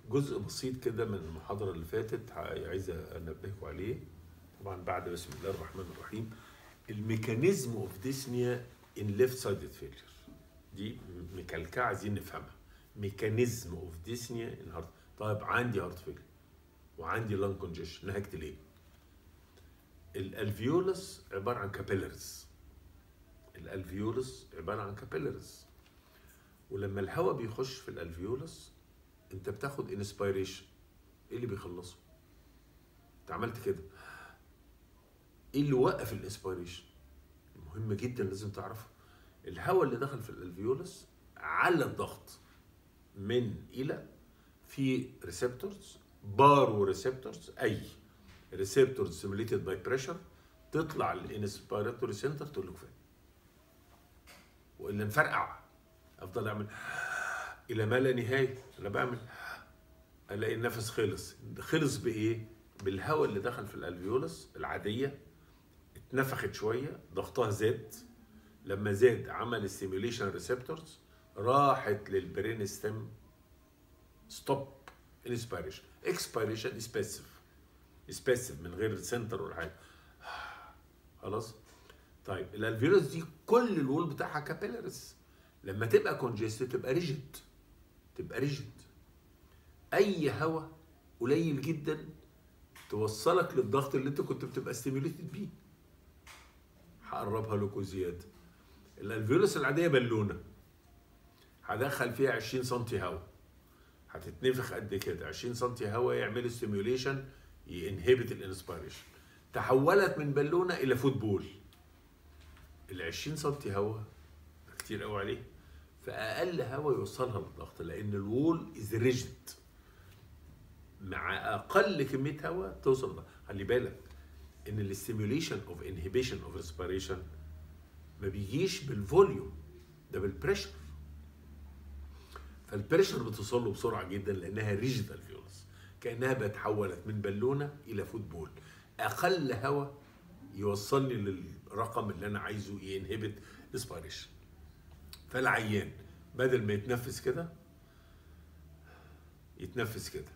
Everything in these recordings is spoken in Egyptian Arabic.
جزء بسيط كده من المحاضرة اللي فاتت عايز أنبهكم عليه طبعا بعد بسم الله الرحمن الرحيم الميكانيزم اوف ديسنيا ان ليفت سايدد فيلير دي مكلكعة عايزين نفهمها ميكانيزم اوف ديسنيا ان هارت طيب عندي هارت فيلير وعندي لانج كونجيشن نهجت ليه؟ الالفيولس عبارة عن كابيلرز الالفيولس عبارة عن كابيلرز ولما الهواء بيخش في الالفيولس انت بتاخد انسبيريشن ايه اللي بيخلصه؟ انت عملت كده ايه اللي وقف الانسبيريشن؟ مهم جدا لازم تعرفه الهواء اللي دخل في الالفيولس على الضغط من الى في ريسبتورز بارو ريسبتورز اي ريسبتورز سيميليتد باي بريشر تطلع الانسبيراتوري سنتر تقول له كفايه والا نفرقع افضل اعمل الى ما لا نهايه انا بعمل الاقي النفس خلص خلص بايه بالهواء اللي دخل في الالفيولس العاديه اتنفخت شويه ضغطها زاد لما زاد عمل ستيميوليشن ريسبتورز راحت للبرين ستيم ستوب انسبيريشن اكسبيريشن سبيسيف سبيسيف من غير سنتر ولا حاجه خلاص طيب الالفيولس دي كل الوول بتاعها كابيلاريز لما تبقى كونجستد تبقى ريجيد تبقى ريجيد اي هواء قليل جدا توصلك للضغط اللي انت كنت بتبقى ستيميوليتد بيه هقربها لكم زياده الالفيولس العاديه بالونه هدخل فيها 20 سم هواء هتتنفخ قد كده 20 سم هواء يعملوا ستيميوليشن ينهبت الانسبيريشن تحولت من بالونه الى فوتبول ال 20 سم هواء كتير قوي عليه فاقل هواء يوصلها للضغط لان الوول از ريجيد مع اقل كميه هواء توصل للضغط خلي بالك ان الاستيميوليشن اوف انهبيشن اوف ريسبيريشن ما بيجيش بالفوليوم ده بالبريشر فالبريشر بتوصل له بسرعه جدا لانها ريجيد الفيولس كانها بتحولت من بالونه الى فوتبول اقل هواء يوصلني للرقم اللي انا عايزه ينهبت ريسبيريشن فالعيان بدل ما يتنفس كده يتنفس كده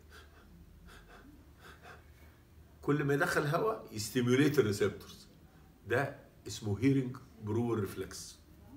كل ما يدخل هواء يستيموليت الريسبتورز ده اسمه هيرنج برور ريفلكس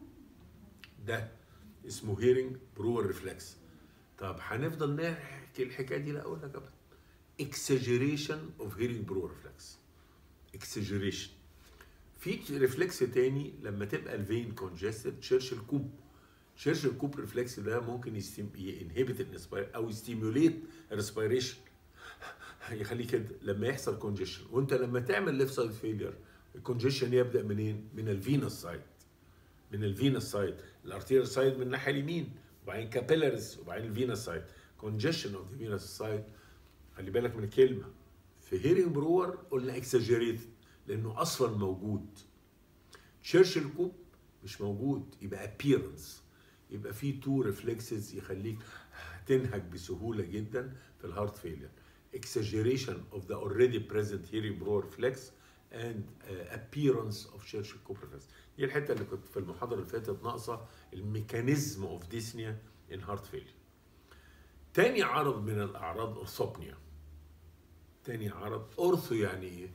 ده اسمه هيرنج برور ريفلكس طب هنفضل نحكي الحكايه دي لا اقول لك ابدا اكسجريشن اوف هيرنج برور ريفلكس اكسجريشن في ريفلكس تاني لما تبقى الفين كونجستد تشيرشل كوب تشيرشل كوب ريفلكس ده ممكن ينهبت الانسبير او يستيموليت الريسبيريشن يخليه كده لما يحصل كونجيشن وانت لما تعمل ليفت سايد فيلير الكونجيشن يبدا منين؟ من الفينس سايد من الفينس سايد الارتيريال سايد من الناحيه اليمين وبعدين كابيلاريز وبعدين الفينس سايد كونجيشن اوف ذا فينس سايد خلي بالك من الكلمه في هيرنج برور قلنا اكسجريتد لانه اصلا موجود تشيرشل كوب مش موجود يبقى ابييرنس يبقى في تو ريفلكسز يخليك تنهج بسهوله جدا في الهارت فيلير exaggeration of the already present hearing bro reflex and uh, appearance of Churchill Cooper reflex دي الحته اللي كنت في المحاضره اللي فاتت ناقصه الميكانيزم اوف ديسنيا ان هارت فيلير تاني عرض من الاعراض اورثوبنيا تاني عرض اورثو يعني ايه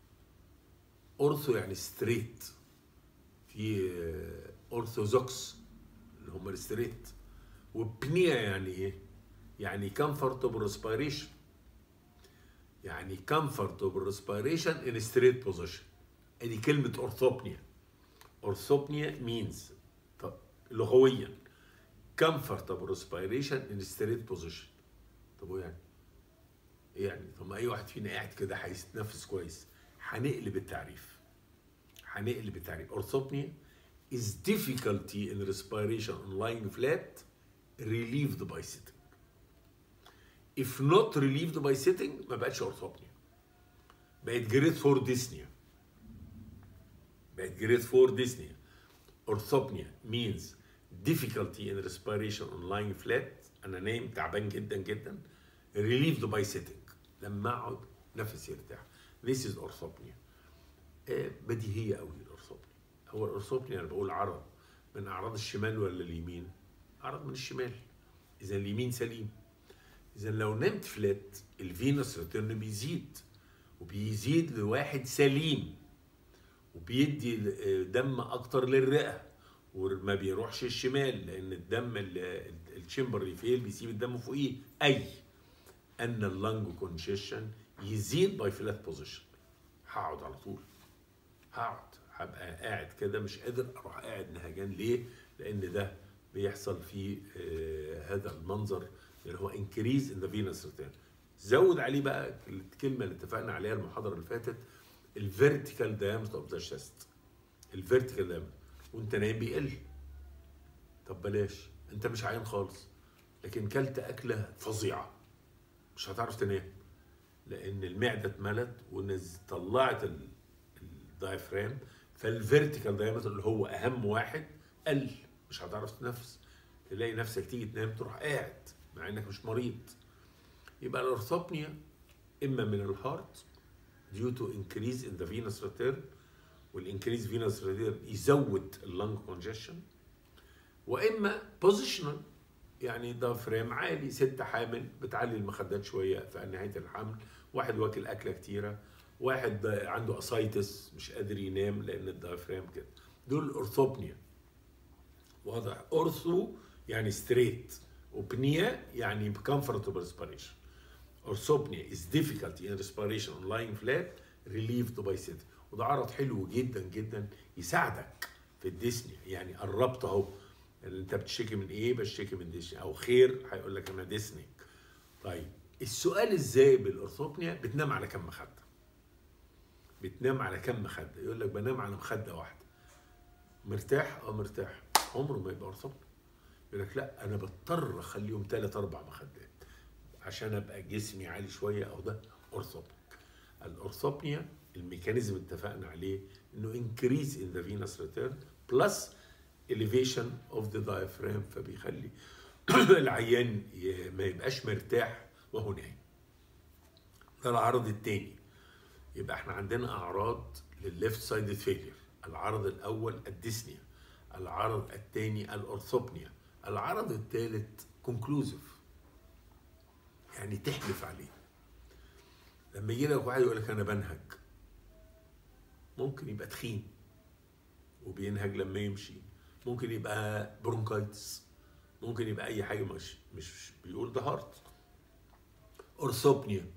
اورثو يعني ستريت في اورثوزوكس اللي هم الستريت وبنيا يعني ايه يعني كمفورتبل ريسبيريشن يعني comfortable respiration in a straight position ادي كلمة اورثوبنيا اورثوبنيا means طب لغويا comfortable respiration in a straight position طب هو يعني ايه يعني طب ما اي واحد فينا قاعد كده هيتنفس كويس هنقلب التعريف هنقلب التعريف اورثوبنيا is difficulty in respiration on lying flat relieved by sitting if not relieved by sitting ما بقتش اورثوبنيا بقت جريد فور ديسنيا بقت جريد فور ديسنيا اورثوبنيا means difficulty in respiration on lying flat انا نايم تعبان جدا جدا relieved by sitting لما اقعد نفسي يرتاح this is orthopnea آه بديهيه قوي الاورثوبنيا هو الاورثوبنيا انا بقول عرض من اعراض الشمال ولا اليمين عرض من الشمال اذا اليمين سليم اذا لو نمت فلات الفينوس ريتيرن بيزيد وبيزيد لواحد سليم وبيدي دم اكتر للرئه وما بيروحش الشمال لان الدم ال- الشمبر ريفيل بيسيب الدم فوقيه اي ان اللنج كونجيشن يزيد باي فلات بوزيشن هقعد على طول هقعد هبقى قاعد كده مش قادر اروح قاعد نهجان ليه؟ لان ده بيحصل في آه، هذا المنظر اللي هو انكريز ان ذا فينس ريتيرن زود عليه بقى الكلمه اللي اتفقنا عليها المحاضره اللي فاتت الفيرتيكال دايمتر اوف ذا شيست الفيرتيكال دايمتر وانت نايم بيقل طب بلاش انت مش عايم خالص لكن كلت اكله فظيعه مش هتعرف تنام لان المعده اتملت وطلعت الدايفرام فالفيرتيكال دايمتر اللي هو اهم واحد قل مش هتعرف تنفس تلاقي نفسك تيجي تنام تروح قاعد مع انك مش مريض يبقى الارثوبنيا اما من الهارت due to increase in the venous return والانكريز venous return يزود اللنج congestion واما بوزيشنال يعني ده فريم عالي ست حامل بتعلي المخدات شويه في نهايه الحمل واحد واكل اكله كتيره واحد عنده اسايتس مش قادر ينام لان الدايفرام كده دول اورثوبنيا واضح اورثو يعني ستريت وبنيا يعني comfortable respiration orthopnea is difficulty in respiration on lying flat relieved by sitting وده عرض حلو جدا جدا يساعدك في الديسنيا يعني قربت اهو اللي انت بتشتكي من ايه بشتكي من ديسنيا او خير هيقول لك انا ديسنيك طيب السؤال ازاي بالارثوبنيا بتنام على كم مخده بتنام على كم مخده يقول لك بنام على مخده واحده مرتاح اه مرتاح عمره ما يبقى ارثوبنيا يقول لك لا انا بضطر اخليهم ثلاث اربع مخدات عشان ابقى جسمي عالي شويه او ده اورثوبنيك الارثوبنيا الميكانيزم اتفقنا عليه انه increase in the venous return plus elevation of the diaphragm فبيخلي العيان ي- ما يبقاش مرتاح وهو نايم ده العرض الثاني يبقى احنا عندنا اعراض للليفت سايد فيلير العرض الاول الديسنيا العرض الثاني الارثوبنيا العرض الثالث كونكلوزيف يعني تحلف عليه لما يجي لك واحد يقول لك انا بنهج ممكن يبقى تخين وبينهج لما يمشي ممكن يبقى برونكايتس ممكن يبقى اي حاجه مش مش بيقول ده هارت اورثوبنيا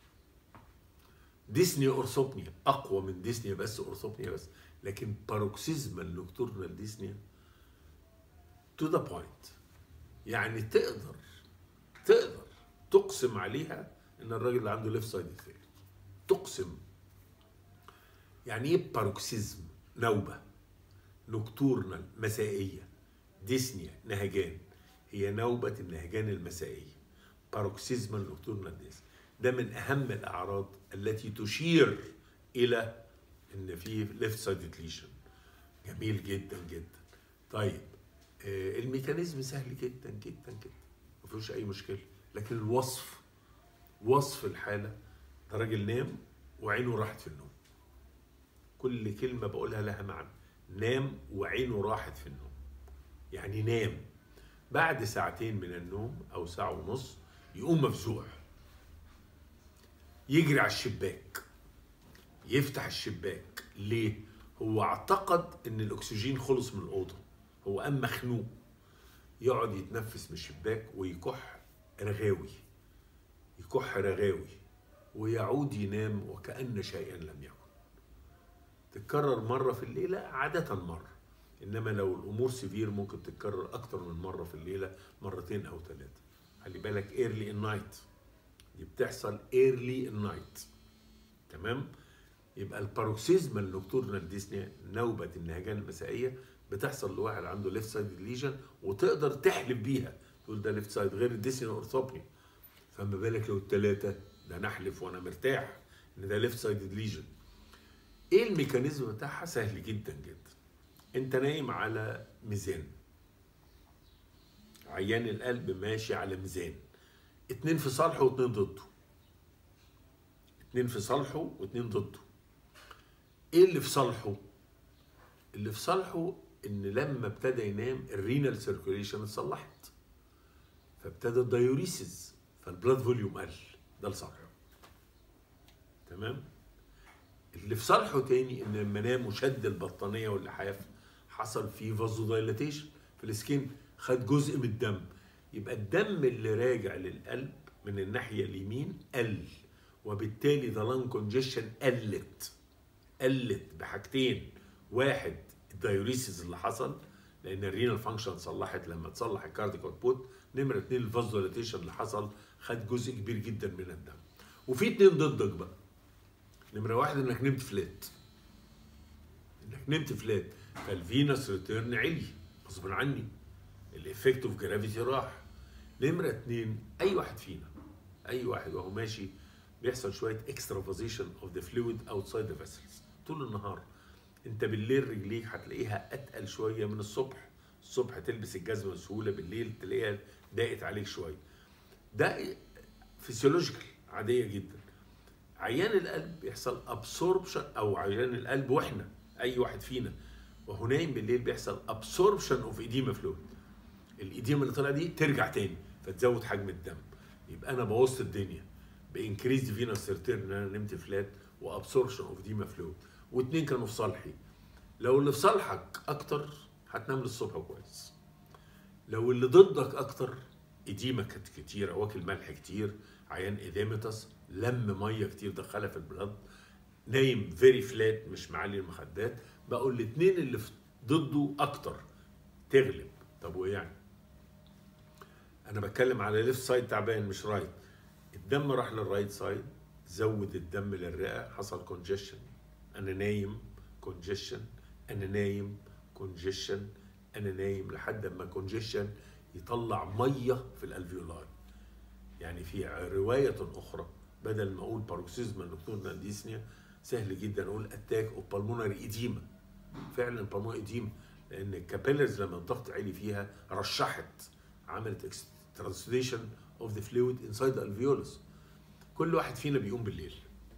ديسنيا اورثوبنيا اقوى من ديسنيا بس اورثوبنيا بس لكن باروكسيزمال نوكتورنال ديسنيا تو ذا بوينت يعني تقدر تقدر تقسم عليها ان الراجل اللي عنده ليفت سايد فيل تقسم يعني ايه باروكسيزم نوبه نوكتورنال مسائيه ديسنيا نهجان هي نوبه النهجان المسائيه باروكسيزمال نوكتورنال ديسنيا ده من اهم الاعراض التي تشير الى ان في ليفت سايد ليشن جميل جدا جدا طيب آه، الميكانيزم سهل جدا جدا جدا ما فيهوش اي مشكله لكن الوصف وصف الحاله ده راجل نام وعينه راحت في النوم كل كلمه بقولها لها معنى نام وعينه راحت في النوم يعني نام بعد ساعتين من النوم او ساعه ونص يقوم مفزوع يجري على الشباك يفتح الشباك ليه هو اعتقد ان الاكسجين خلص من الاوضه هو قام مخنوق يقعد يتنفس من الشباك ويكح رغاوي يكح رغاوي ويعود ينام وكأن شيئا لم يكن تتكرر مرة في الليلة عادة مرة إنما لو الأمور سيفير ممكن تتكرر أكتر من مرة في الليلة مرتين أو ثلاثة خلي بالك early in night دي بتحصل early in night تمام يبقى الباروكسيزمال نوكتورنال ديسنيا نوبة النهجان المسائية بتحصل لواحد عنده ليفت سايد ليجن وتقدر تحلف بيها تقول ده ليفت سايد غير الديسنيا اورثوبنيا فما بالك لو الثلاثة ده نحلف وانا مرتاح ان ده ليفت سايد ليجن ايه الميكانيزم بتاعها سهل جدا جدا انت نايم على ميزان عيان القلب ماشي على ميزان اتنين في صالحه واتنين ضده اتنين في صالحه واتنين ضده ايه اللي في صالحه اللي في صالحه ان لما ابتدى ينام الرينال سيركوليشن اتصلحت فابتدى الدايوريسيس فالبلاد فوليوم قل ده لصالحه تمام اللي في صالحه تاني ان لما نام وشد البطانيه واللحاف حصل فيه فازو دايلاتيشن في السكين خد جزء من الدم يبقى الدم اللي راجع للقلب من الناحيه اليمين قل وبالتالي ذا لانج كونجيشن قلت قلت بحاجتين واحد الدايوريسيس اللي حصل لان الرينال فانكشن صلحت لما تصلح الكارديك اوتبوت نمره اتنين الفازوليتيشن اللي حصل خد جزء كبير جدا من الدم وفي اتنين ضدك بقى نمره واحد انك نمت فلات انك نمت فلات فالفينس ريتيرن علي غصب عني الافكت اوف جرافيتي راح نمره اتنين اي واحد فينا اي واحد وهو ماشي بيحصل شويه اكسترافازيشن اوف ذا فلويد اوتسايد ذا فيسلز طول النهار انت بالليل رجليك هتلاقيها اتقل شويه من الصبح الصبح تلبس الجزمه بسهوله بالليل تلاقيها ضاقت عليك شويه ده فيسيولوجيكال عاديه جدا عيان القلب بيحصل ابسوربشن او عيان القلب واحنا اي واحد فينا وهو نايم بالليل بيحصل ابسوربشن اوف ايديما فلويد الايديما اللي طالعه دي ترجع تاني فتزود حجم الدم يبقى انا بوظت الدنيا بانكريز فينوس ريتيرن ان انا نمت فلات وابسوربشن اوف ديما فلويد واثنين كانوا في صالحي لو اللي في صالحك اكتر هتنام للصبح كويس لو اللي ضدك اكتر اديمه كانت كتير واكل ملح كتير عيان اديمتس لم ميه كتير دخلها في البلد نايم فيري فلات مش معلي المخدات بقوا الاثنين اللي في ضده اكتر تغلب طب وايه يعني انا بتكلم على ليفت سايد تعبان مش رايت الدم راح للرايت سايد زود الدم للرئه حصل كونجيشن انا نايم كونجيشن انا نايم كونجيشن انا نايم لحد ما كونجيشن يطلع ميه في الالفيولاي يعني في روايه اخرى بدل ما اقول باروكسيزما نوكتورنال ديسنيا سهل جدا اقول اتاك اوف بالمونري ايديما فعلا بالمونري ايديما لان الكابيلرز لما الضغط عالي فيها رشحت عملت ترانسليشن اوف ذا فلويد انسايد ذا الفيولس كل واحد فينا بيقوم بالليل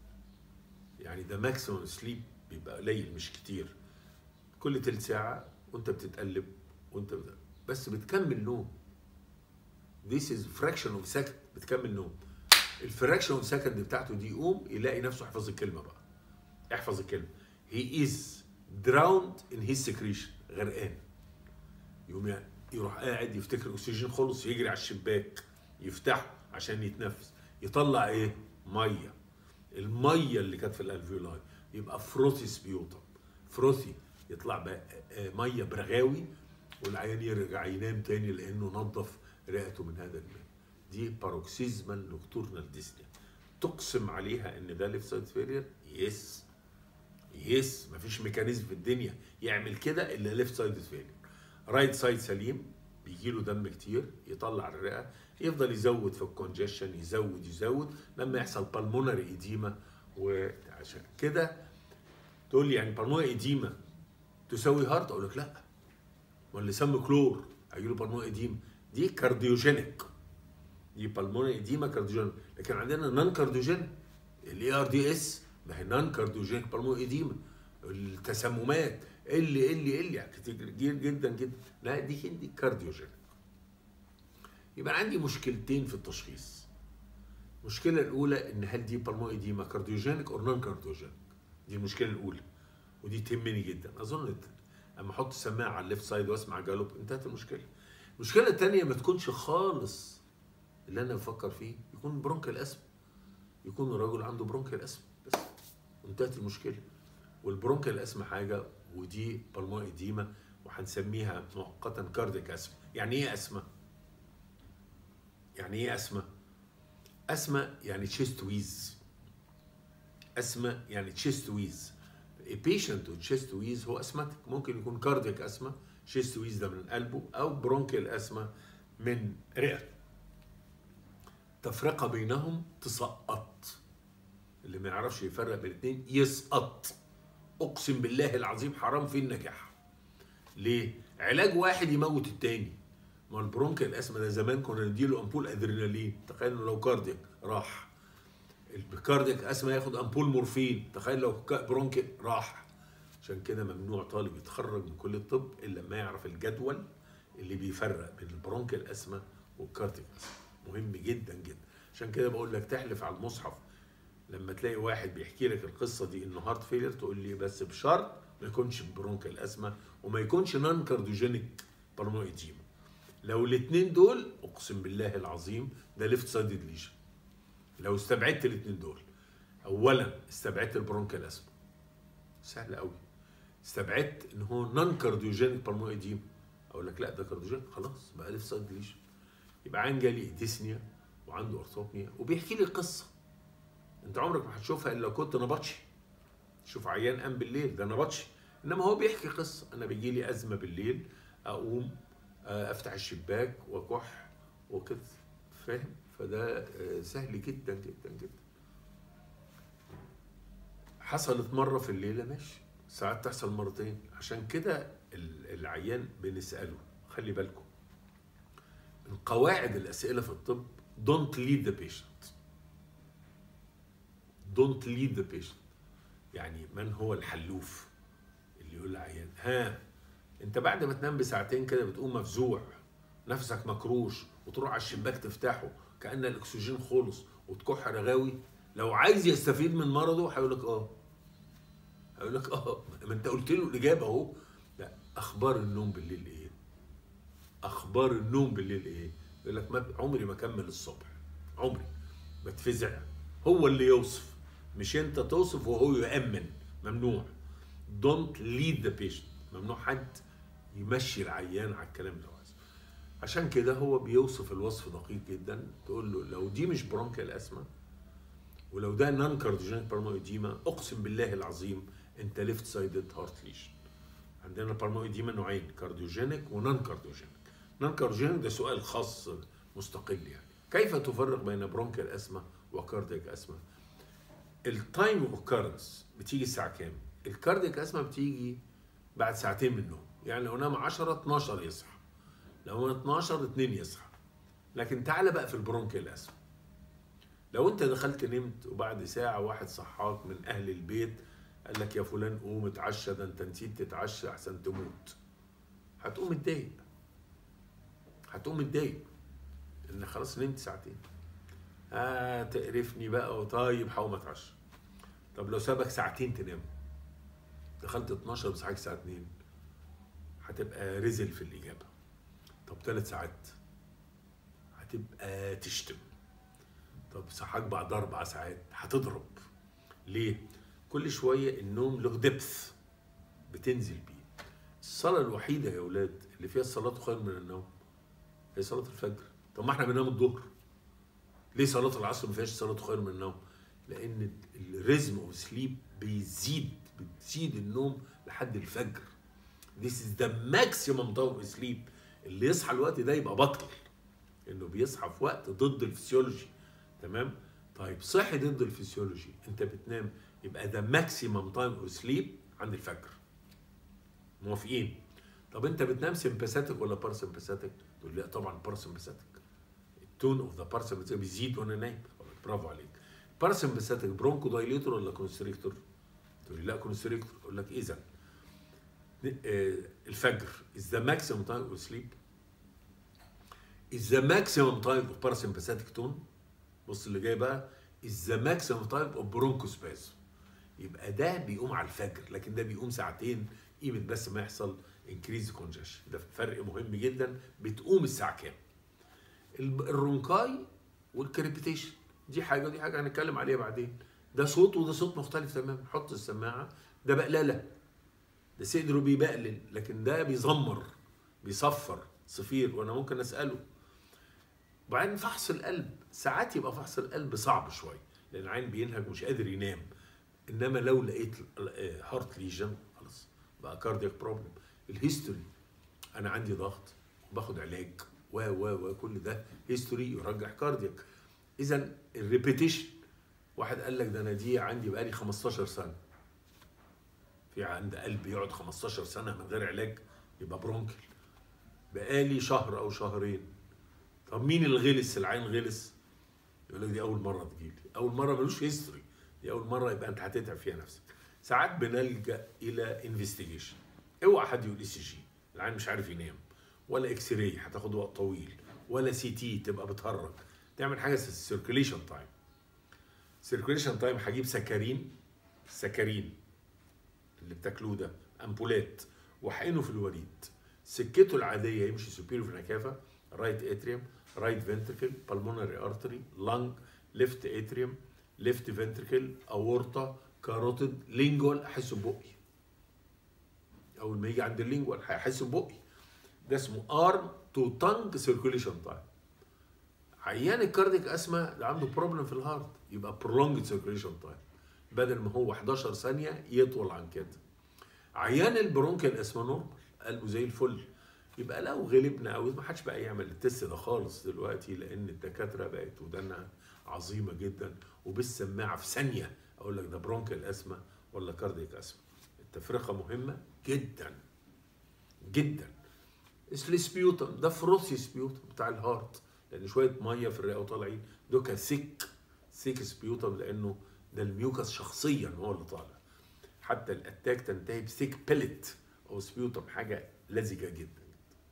يعني ده ماكسيموم سليب بيبقى قليل مش كتير كل تلت ساعة وانت بتتقلب وانت بت... بس بتكمل نوم This is fraction of second بتكمل نوم الفراكشن اوف سكند بتاعته دي يقوم يلاقي نفسه حفظ الكلمة بقى احفظ الكلمة he is drowned in his secretion غرقان يقوم يعني يروح قاعد يفتكر الاكسجين خلص يجري على الشباك يفتحه عشان يتنفس يطلع ايه ميه الميه اللي كانت في الالفيولاي يبقى فروثي سبيوتم فروثي يطلع بقى ميه برغاوي والعيان يرجع ينام تاني لانه نظف رئته من هذا الماء دي باروكسيزمال نوكتورنال ديسنيا تقسم عليها ان ده ليفت سايد فيلير يس يس مفيش ميكانيزم في الدنيا يعمل كده الا ليفت سايد فيلير رايت سايد سليم بيجي له دم كتير يطلع الرئه يفضل يزود في الكونجيشن يزود يزود لما يحصل بالمونري ايديما وعشان كده تقول لي يعني بالمونري ايديما تساوي هارت اقول لك لا ما اللي سمي كلور هيجي له بالمونري ايديما دي كارديوجينيك دي بالمونري ايديما كارديوجينيك لكن عندنا نون كارديوجينيك الاي ار دي اس ما هي نون كارديوجينيك بالمونري ايديما التسممات اللي اللي اللي كتير جدا جدا لا دي دي كارديوجينيك يبقى عندي مشكلتين في التشخيص المشكلة الأولى إن هل دي بالمو إديما كارديوجينيك أو نون كارديوجينيك دي المشكلة الأولى ودي تهمني جدا أظن أما أحط السماعة على الليفت سايد وأسمع جالوب انتهت المشكلة المشكلة الثانية ما تكونش خالص اللي أنا بفكر فيه يكون برونكيال أسم يكون الراجل عنده برونكيال أسم بس وانتهت المشكلة والبرونكيال أسم حاجة ودي بالمو إديما وهنسميها مؤقتا كارديك أسم يعني إيه أسمة؟ يعني ايه اسمى؟ اسمى يعني تشيست ويز اسمى يعني تشيست ويز A patient with chest wheeze هو اسماتيك ممكن يكون كاردياك اسمى chest wheeze ده من قلبه او برونكيال اسمى من رئه تفرقه بينهم تسقط اللي ما يعرفش يفرق بين الاثنين يسقط اقسم بالله العظيم حرام في النجاح ليه علاج واحد يموت التاني ما البرونكيال الاسما ده زمان كنا نديله امبول ادرينالين تخيل لو كاردياك راح الكاردياك اسما ياخد امبول مورفين تخيل لو برونكيال راح عشان كده ممنوع طالب يتخرج من كليه الطب الا لما يعرف الجدول اللي بيفرق بين البرونكيال اسما والكاردياك اسما مهم جدا جدا عشان كده بقول لك تحلف على المصحف لما تلاقي واحد بيحكي لك القصه دي انه هارت فيلر تقول لي بس بشرط ما يكونش برونكال اسما وما يكونش نون كارديوجينيك بالمونويديما لو الاثنين دول اقسم بالله العظيم ده ليفت سايدد ليجن لو استبعدت الاثنين دول اولا استبعدت البرونكال اسما سهل قوي استبعدت ان هو نون كارديوجينيك بالمونويديما اقول لك لا ده كارديوجينيك خلاص بقى ليفت سايدد ليجن يبقى عين جالي ديسنيا وعنده ارثوبنيا وبيحكي لي قصه انت عمرك ما هتشوفها الا لو كنت نبطشي شوف عيان قام بالليل ده نبطشي انما هو بيحكي قصه انا بيجي لي ازمه بالليل اقوم آه، افتح الشباك واكح وكده فاهم فده آه، سهل جدا جدا جدا حصلت مره في الليله ماشي ساعات تحصل مرتين عشان كده ال- العيان بنساله خلي بالكم من قواعد الاسئله في الطب don't lead the patient don't lead the patient يعني من هو الحلوف اللي يقول للعيان ها انت بعد ما تنام بساعتين كده بتقوم مفزوع نفسك مكروش وتروح على الشباك تفتحه كأن الأكسجين خلص وتكح رغاوي لو عايز يستفيد من مرضه هيقول لك اه هيقول لك اه ما انت قلت له الإجابة اهو لا أخبار النوم بالليل إيه؟ أخبار النوم بالليل إيه؟ يقول لك ما عمري ما أكمل الصبح عمري بتفزع هو اللي يوصف مش انت توصف وهو يأمن ممنوع don't lead the patient ممنوع حد يمشي العيان على الكلام اللي هو عايزه عشان كده هو بيوصف الوصف دقيق جدا تقول له لو دي مش برونكيال اسما ولو ده نون كارديوجينيك بالمويديما اقسم بالله العظيم انت ليفت سايدد هارت ليشن عندنا بالمويديما نوعين كارديوجينيك ونون كارديوجينيك نون كارديوجينيك ده سؤال خاص مستقل يعني كيف تفرق بين برونكيال اسما وكاردياك اسما التايم اوف اوكرنس بتيجي الساعه كام الكاردياك اسما بتيجي بعد ساعتين من النوم يعني لو نام 10 12 يصحى لو نام 12 2 يصحى لكن تعالى بقى في البرونكيال اسما لو انت دخلت نمت وبعد ساعه واحد صحاك من اهل البيت قال لك يا فلان قوم اتعشى ده انت نسيت تتعشى احسن تموت هتقوم متضايق هتقوم متضايق ان خلاص نمت ساعتين آه تقرفني بقى وطيب هقوم اتعشى طب لو سابك ساعتين تنام دخلت 12 وصحيك الساعه 2 هتبقى رزل في الاجابه طب ثلاث ساعات هتبقى تشتم طب صحاك بعد اربع ساعات هتضرب ليه؟ كل شويه النوم له دبث بتنزل بيه الصلاه الوحيده يا اولاد اللي فيها الصلاه خير من النوم هي صلاه الفجر طب ما احنا بننام الظهر ليه صلاه العصر ما فيهاش صلاه خير من النوم لان الريزم اوف سليب بيزيد بتزيد النوم لحد الفجر This is the maximum time of sleep اللي يصحى الوقت ده يبقى بطل انه بيصحى في وقت ضد الفسيولوجي تمام طيب صحي ضد الفسيولوجي انت بتنام يبقى ده ماكسيمم تايم اوف سليب عند الفجر موافقين طب انت بتنام سمباثيك ولا باراسمباثيك تقول لي لا طبعا باراسمباثيك التون اوف ذا باراسمباثيك بيزيد وانا نايم أقول لك برافو عليك باراسمباثيك برونكو دايليتور ولا كونستريكتور تقول لي لا كونستريكتور اقول لك اذا الفجر is the maximum time of sleep is the maximum time of parasympathetic tone بص اللي جاي بقى is the maximum time of bronchospasm يبقى ده بيقوم على الفجر لكن ده بيقوم ساعتين قيمة بس ما يحصل increase congestion ده فرق مهم جدا بتقوم الساعة كام الب- الرونكاي والكريبيتيشن دي حاجة ودي حاجة هنتكلم عليها بعدين ده صوت وده صوت مختلف تماما حط السماعة ده بقللة ده صدره بيبقلل لكن ده بيزمر بيصفر صفير وانا ممكن اساله وبعدين فحص القلب ساعات يبقى فحص القلب صعب شويه لان العين بينهج ومش قادر ينام انما لو لقيت هارت ليجن خلاص بقى كاردياك بروبلم الهيستوري انا عندي ضغط باخد علاج و و و كل ده هيستوري يرجح كاردياك اذا الريبيتيشن واحد قال لك ده انا دي عندي بقالي 15 سنه في عند قلب يقعد 15 سنه من غير علاج يبقى برونكل بقالي شهر او شهرين طب مين اللي غلس العين غلس يقول لك دي اول مره تجيلي اول مره ملوش هيستوري دي اول مره يبقى انت هتتعب فيها نفسك ساعات بنلجا الى انفستيجيشن اوعى حد يقول اي سي جي العين مش عارف ينام ولا اكس راي هتاخد وقت طويل ولا سي تي تبقى بتهرج تعمل حاجه اسمها السيركيليشن تايم سيركيليشن تايم هجيب سكرين سكرين اللي بتاكلوه ده امبولات وحقنه في الوريد سكته العاديه يمشي سوبيريور فينا كافا رايت اتريوم رايت فنتركل بالمونري ارتري لانج ليفت اتريوم ليفت فنتركل اورطه كاروتيد لينجوال احسه ببقي اول ما يجي عند اللينجوال هيحس ببقي ده اسمه ارم تو تانج سيركيليشن تايم عيان الكارديك اسما ده عنده بروبلم في الهارت يبقى prolonged سيركيليشن تايم بدل ما هو 11 ثانيه يطول عن كده عيان البرونكيال اسما نورمال قلبه زي الفل يبقى لو غلبنا قوي ما حدش بقى يعمل التست ده خالص دلوقتي لان الدكاتره بقت ودانها عظيمه جدا وبالسماعه في ثانيه اقول لك ده برونكيال اسما ولا كارديك اسما التفرقه مهمه جدا جدا السبيوتم ده فروسي سبيوتم بتاع الهارت لان شويه ميه في الرئه وطالعين دوكا سيك سيك سبيوتم لانه ده الميوكس شخصيا هو اللي طالع حتى الاتاك تنتهي بسيك بيلت او سبيوتم حاجه لزجه جدا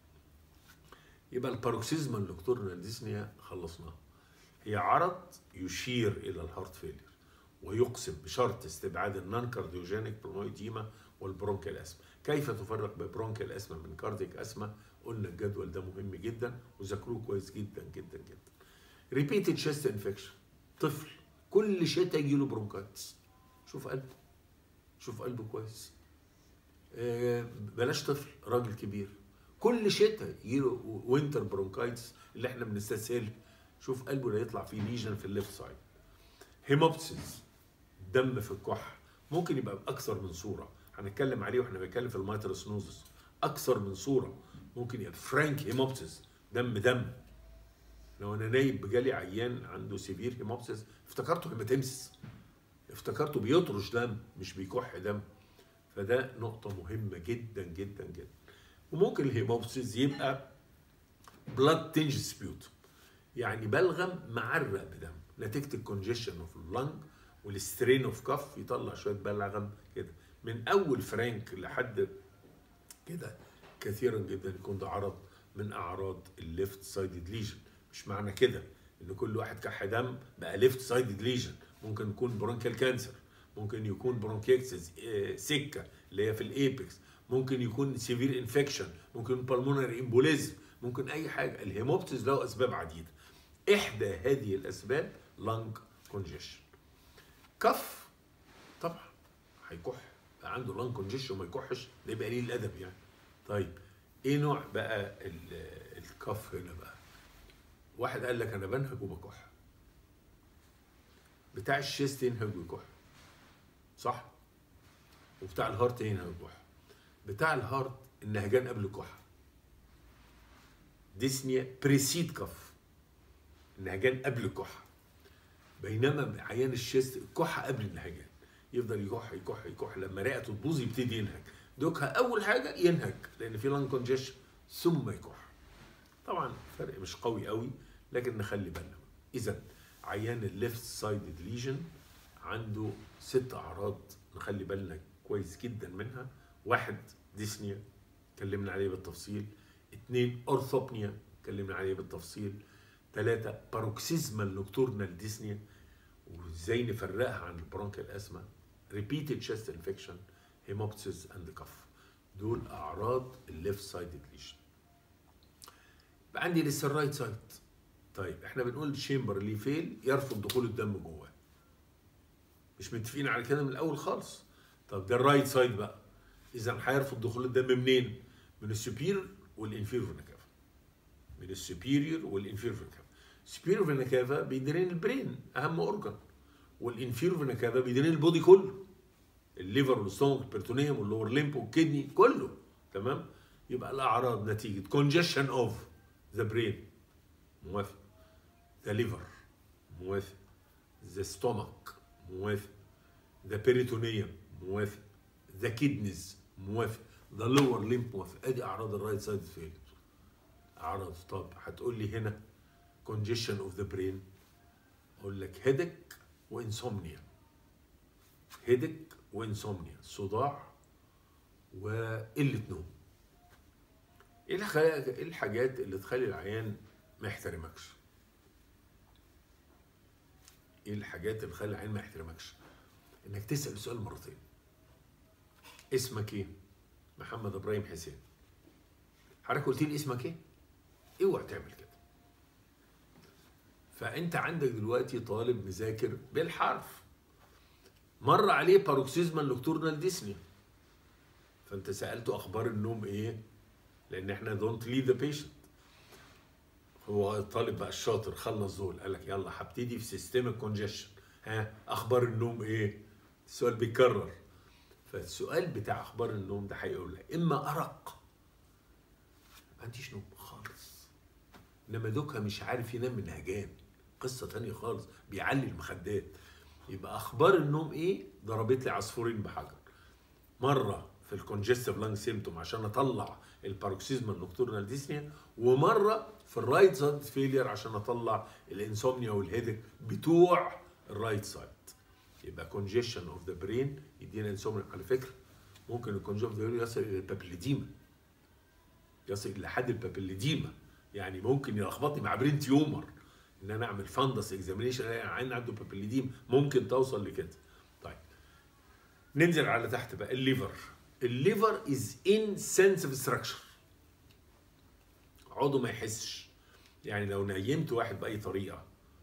يبقى الباروكسيزما نوكتورنال ديسنيا خلصناها هي عرض يشير الى الهارت فيلير ويقسم بشرط استبعاد النون كارديوجينيك برونويديما والبرونكيال اسما كيف تفرق بين برونكيال اسما من كارديك اسما قلنا الجدول ده مهم جدا وذاكروه كويس جدا جدا جدا ريبيتد شيست انفكشن طفل كل شتاء يجي له برونكايتس شوف قلبه شوف قلبه كويس آه، بلاش طفل راجل كبير كل شتاء يجيله وينتر برونكايتس اللي احنا بنستسهل شوف قلبه لا يطلع فيه ليجن في الليفت سايد هيموبسيس دم في الكح ممكن يبقى باكثر من صوره هنتكلم عليه واحنا بنتكلم في الميتروسنوزس اكثر من صوره ممكن يبقى فرانك هيموبسيس دم دم لو انا نايب جالي عيان عنده سيفير هيموبسيس افتكرته هيماتيمسس افتكرته بيطرش دم مش بيكح دم فده نقطة مهمة جدا جدا جدا وممكن الهيموبسيس يبقى بلاد تنج سبيوت يعني بلغم معرق بدم نتيجة الكونجيشن اوف اللنج والسترين اوف كف يطلع شوية بلغم كده من أول فرانك لحد كده كثيرا جدا يكون ده عرض من أعراض الليفت سايدد ليجن مش معنى كده ان كل واحد كح دم بقى ليفت سايدد ليجن ممكن يكون برونكيال كانسر ممكن يكون برونكيكسس سكه اللي هي في الايبكس ممكن يكون سيفير انفكشن ممكن يكون بالمونري امبوليزم ممكن اي حاجه الهيموبتس له اسباب عديده احدى هذه الاسباب لانج كونجيشن كف طبعا هيكح بقى عنده لانج كونجيشن وما يكحش ده يبقى قليل الادب يعني طيب ايه نوع بقى ال- الكف هنا بقى واحد قال لك انا بنهج وبكح بتاع الشيست ينهج ويكح صح وبتاع الهارت ينهج ويكح بتاع الهارت النهجان قبل الكحه ديسنيا بريسيد كف النهجان قبل الكحه بينما عيان الشيست الكحه قبل النهجان يفضل يكح يكح يكح لما رئته تبوظ يبتدي ينهج دوكها اول حاجه ينهج لان في لانج كونجيشن ثم يكح طبعا فرق مش قوي قوي لكن نخلي بالنا اذا عيان الليفت سايدد ليجن عنده ست اعراض نخلي بالنا كويس جدا منها واحد ديسنيا اتكلمنا عليه بالتفصيل اثنين اورثوبنيا اتكلمنا عليه بالتفصيل ثلاثة باروكسيزمال نوكتورنال ديسنيا وازاي نفرقها عن البرونكيال اسما ريبيتد شيست انفكشن هيموبتسيس اند كف دول اعراض الليفت سايدد ليجن يبقى عندي لسه الرايت سايد طيب احنا بنقول الشيمبر اللي فيل يرفض دخول الدم جواه مش متفقين على كده من الاول خالص طب ده الرايت سايد بقى اذا هيرفض دخول الدم منين من السوبير والانفيرور فينا كافا من السوبيريور والانفيرور فينا كافا السوبيريور فينا كافا بيدرين البرين اهم اورجان والانفيرور فينا كافا بيدرين البودي كله الليفر والستومك البرتونيوم واللور ليمب والكدني كله تمام يبقى الاعراض نتيجه congestion اوف ذا برين موافق ذا ليفر موافق ذا ستومك موافق ذا بيريتونيوم موافق ذا كيدنيز موافق ذا لور ليمب موافق ادي اعراض الرايت سايد فيلر اعراض طب هتقول لي هنا congestion اوف ذا برين اقول لك هيدك وانسومنيا هيدك وانسومنيا صداع وقله نوم ايه الخ- إيه الحاجات اللي تخلي العيان ما يحترمكش ايه الحاجات اللي خلي العين ما يحترمكش انك تسال السؤال مرتين اسمك ايه محمد ابراهيم حسين حضرتك قلت لي اسمك ايه اوعى تعمل كده فانت عندك دلوقتي طالب مذاكر بالحرف مر عليه باروكسيزما نوكتورنال ديسنيا فانت سالته اخبار النوم ايه لان احنا دونت ليد ذا بيشنت هو الطالب بقى الشاطر خلص دول قال لك يلا هبتدي في سيستم كونجيشن ها اخبار النوم ايه السؤال بيكرر فالسؤال بتاع اخبار النوم ده هيقول لك اما ارق ما عنديش نوم خالص انما دوكا مش عارف ينام من هجان قصه تانية خالص بيعلي المخدات يبقى اخبار النوم ايه ضربت لي عصفورين بحجر مره في الكونجستيف لانج سيمتوم عشان اطلع الباروكسيزما النوكتورنال ديسنيا ومره في الرايت سايد فيلير عشان اطلع الانسومنيا والهيدك بتوع الرايت سايد يبقى كونجيشن اوف ذا برين يدينا انسومنيا على فكره ممكن الكونجيشن اوف ذا يصل الى البابيليديما يصل الى حد البابيليديما يعني ممكن يلخبطني مع برين تيومر ان انا اعمل فندس اكزامينيشن عين عنده بابيليديم ممكن توصل لكده طيب ننزل على تحت بقى الليفر الليفر از ان سنسيف ستراكشر عضو ما يحسش يعني لو نيمت واحد باي طريقه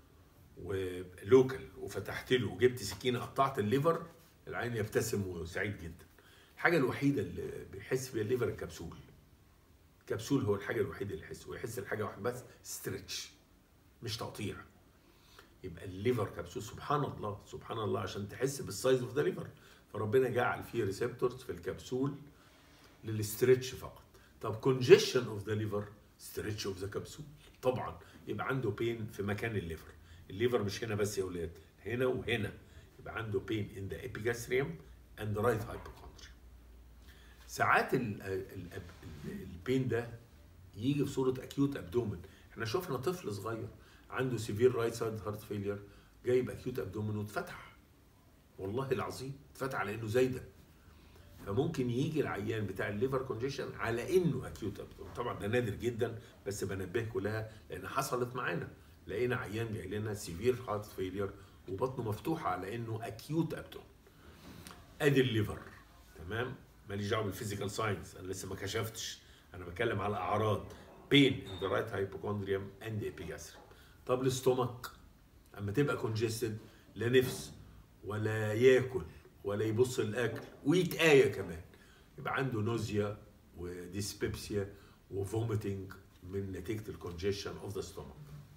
ولوكال وفتحت له وجبت سكينه قطعت الليفر العين يبتسم وسعيد جدا الحاجه الوحيده اللي بيحس فيها الليفر الكبسول الكبسول هو الحاجه الوحيده اللي يحس ويحس الحاجه واحده بس ستريتش مش تقطيع يبقى الليفر كبسول سبحان الله سبحان الله عشان تحس بالسايز اوف ذا ليفر فربنا جعل فيه ريسبتورز في الكبسول للستريتش فقط طب كونجيشن اوف ذا ليفر ستريتش اوف ذا كبسول طبعا يبقى عنده بين في مكان الليفر الليفر مش هنا بس يا اولاد هنا وهنا يبقى عنده بين ان ذا ابيجاستريوم اند رايت هايبوكوندريا ساعات ال ال ال البين ده يجي في صوره اكيوت ابدومن احنا شفنا طفل صغير عنده سيفير رايت سايد هارت فيلير جايب اكيوت ابدومن واتفتح والله العظيم اتفتح على انه زايده فممكن يجي العيان بتاع الليفر كونجيشن على انه اكيوت ابدومن طبعا ده نادر جدا بس بنبهكم لها لان حصلت معانا لقينا عيان جاي لنا سيفير هارت فيلير وبطنه مفتوحه على انه اكيوت ابدومن ادي الليفر تمام ماليش دعوه بالفيزيكال ساينس انا لسه ما كشفتش انا بتكلم على اعراض بين ان ذا رايت هايبوكوندريوم اند ابيجاستريم طب الاستومك اما تبقى كونجستد لا نفس ولا ياكل ولا يبص الاكل ويتآية كمان يبقى عنده نوزيا وديسبيبسيا وفوميتنج من نتيجه الكونجيشن اوف ذا ستومك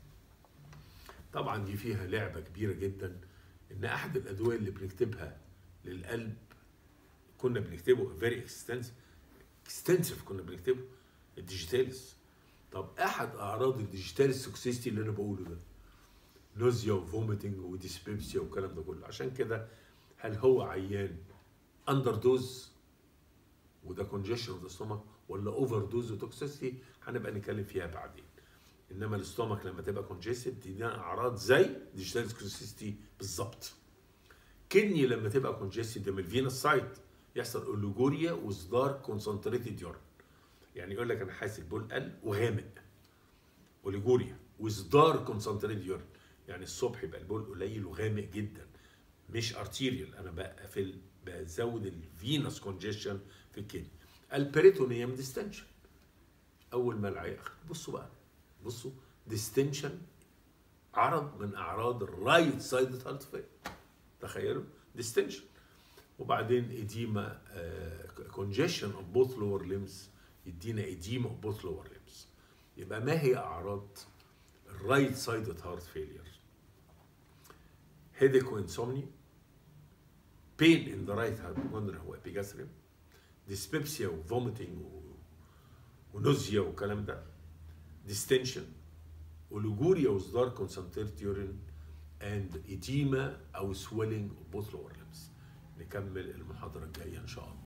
طبعا دي فيها لعبه كبيره جدا ان احد الادويه اللي بنكتبها للقلب كنا بنكتبه فيري اكستنسيف اكستنسيف كنا بنكتبه الديجيتاليس طب احد اعراض الديجيتاليس توكسيستي اللي انا بقوله ده نوزيا وفوميتنج وديسبيبسيا والكلام ده كله عشان كده هل هو عيان اندر دوز وده كونجيشن اوف ذا ستومك ولا اوفر دوز وتوكسيستي هنبقى نتكلم فيها بعدين انما الاستومك لما تبقى كونجيستد تدينا اعراض زي ديجيتاليس توكسيستي بالظبط كدني لما تبقى كونجيستد من الفينس سايت يحصل اوليجوريا واصدار كونسنتريتد يورين يعني يقول لك انا حاسس البول قل وغامق اوليجوريا واصدار كونسنتريتد يورين يعني الصبح يبقى البول قليل وغامق جدا مش ارتيريال انا بقفل بزود الفينس كونجيشن في الكدني البريتونيوم ديستنشن اول ما العيان بصوا بقى بصوا ديستنشن عرض من اعراض الرايت سايد هارت فيل تخيلوا ديستنشن وبعدين اديما كونجيشن اوف بوث لور ليمز يدينا اديما اوف بوث لور ليمز يبقى ما هي اعراض الرايت سايد هارت فيلير هيديك وانسومني بين ان ذا رايت هايبوكوندريا هو ابيجاستريم ديسبيبسيا وفوميتنج ونوزيا والكلام ده ديستنشن ولجوريا واصدار كونسنتريت يورين اند اديما او سويلنج بوث لور ليمز نكمل المحاضره الجايه ان شاء الله